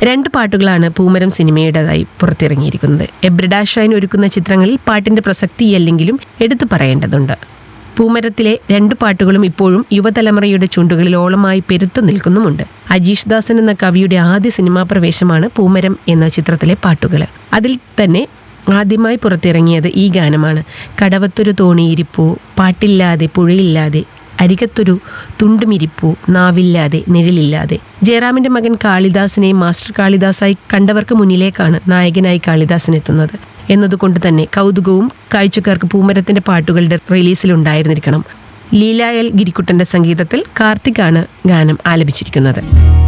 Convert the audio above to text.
രണ്ട് പാട്ടുകളാണ് പൂമരം സിനിമയുടേതായി പുറത്തിറങ്ങിയിരിക്കുന്നത് എബ്രിഡ ഷൈൻ ഒരുക്കുന്ന ചിത്രങ്ങളിൽ പാട്ടിന്റെ പ്രസക്തിയല്ലെങ്കിലും എടുത്തു പറയേണ്ടതുണ്ട് പൂമരത്തിലെ രണ്ട് പാട്ടുകളും ഇപ്പോഴും യുവതലമുറയുടെ ചുണ്ടുകളിൽ ഓളമായി പെരുത്തു നിൽക്കുന്നുമുണ്ട് അജീഷ് ദാസൻ എന്ന കവിയുടെ ആദ്യ സിനിമാ പ്രവേശമാണ് പൂമരം എന്ന ചിത്രത്തിലെ പാട്ടുകൾ അതിൽ തന്നെ ആദ്യമായി പുറത്തിറങ്ങിയത് ഈ ഗാനമാണ് കടവത്തൊരു തോണിയിരിപ്പു പാട്ടില്ലാതെ പുഴയില്ലാതെ അരികത്തൊരു തുണ്ടുമിരിപ്പു നാവില്ലാതെ നിഴലില്ലാതെ ജയറാമിന്റെ മകൻ കാളിദാസിനെ മാസ്റ്റർ കാളിദാസായി കണ്ടവർക്ക് മുന്നിലേക്കാണ് നായകനായി കാളിദാസൻ എത്തുന്നത് എന്നതുകൊണ്ട് തന്നെ കൗതുകവും കാഴ്ചക്കാർക്ക് പൂമരത്തിന്റെ പാട്ടുകളുടെ റിലീസിലുണ്ടായിരുന്നിരിക്കണം ലീല എൽ ഗിരിക്കുട്ടന്റെ സംഗീതത്തിൽ കാർത്തികാണ് ഗാനം ആലപിച്ചിരിക്കുന്നത്